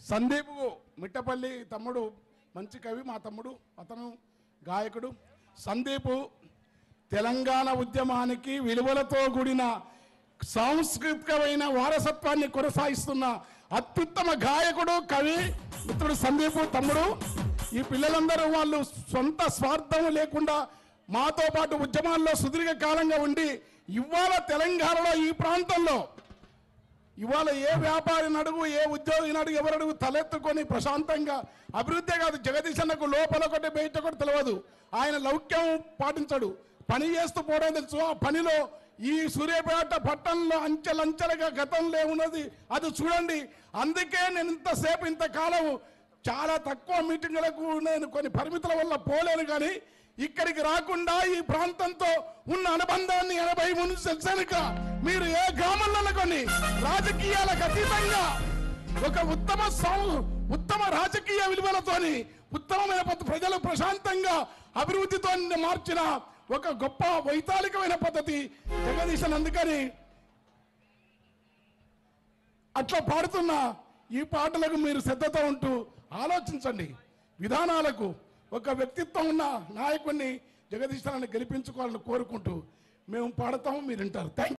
సందీప్ మిట్టపల్లి తమ్ముడు మంచి కవి మా తమ్ముడు అతను గాయకుడు సందీప్ తెలంగాణ ఉద్యమానికి విలువలతో కూడిన సాంస్కృతికమైన వారసత్వాన్ని కొనసాగిస్తున్న అత్యుత్తమ గాయకుడు కవి మిత్రుడు సందీప్ తమ్ముడు ఈ పిల్లలందరూ వాళ్ళు సొంత స్వార్థం లేకుండా మాతో పాటు ఉద్యమాల్లో సుదీర్ఘ కాలంగా ఉండి ఇవాళ తెలంగాణలో ఈ ప్రాంతంలో ఇవాళ ఏ వ్యాపారి నడుగు ఏ ఉద్యోగి నడుగు ఎవరడుగు తలెత్తుకొని ప్రశాంతంగా అభివృద్ధి కాదు జగదీశన్నకు లోపల ఒకటి బయట ఒకటి తెలియదు ఆయన లౌక్యం పాటించడు పని చేస్తూ పోవడం తెలుసు ఆ పనిలో ఈ సూర్యాపేట పట్టణంలో అంచెలంచెలుగా గతంలో ఉన్నది అది చూడండి అందుకే నేను ఇంతసేపు ఇంతకాలం చాలా తక్కువ మీటింగులకు నేను కొన్ని పరిమితుల వల్ల పోలేను కానీ ఇక్కడికి రాకుండా ఈ ప్రాంతంతో ఉన్న అనుబంధాన్ని ఎనభై ముందు తెలుసానుక మీరు ఏ గ్రామంలో అనుకోండి రాజకీయాలకు అతీతంగా ఒక ఉత్తమ సం- ఉత్తమ రాజకీయ విలువలతోని ఉత్తమమైన పద్ధ- ప్రజలు ప్రశాంతంగా అభివృద్ధితో మార్చిన ఒక గొప్ప వైతాళికమైన పద్ధతి జగదీశన్ అందుకని అట్లా పాడుతున్న ఈ పాటలకు మీరు శ్రద్ధతో ఉంటూ ఆలోచించండి విధానాలకు ఒక వ్యక్తిత్వం ఉన్న నాయకుడిని జగదీశ్వరాన్ని గెలిపించుకోవాలని కోరుకుంటూ మేము పాడతాము మీరు వింటారు థ్యాంక్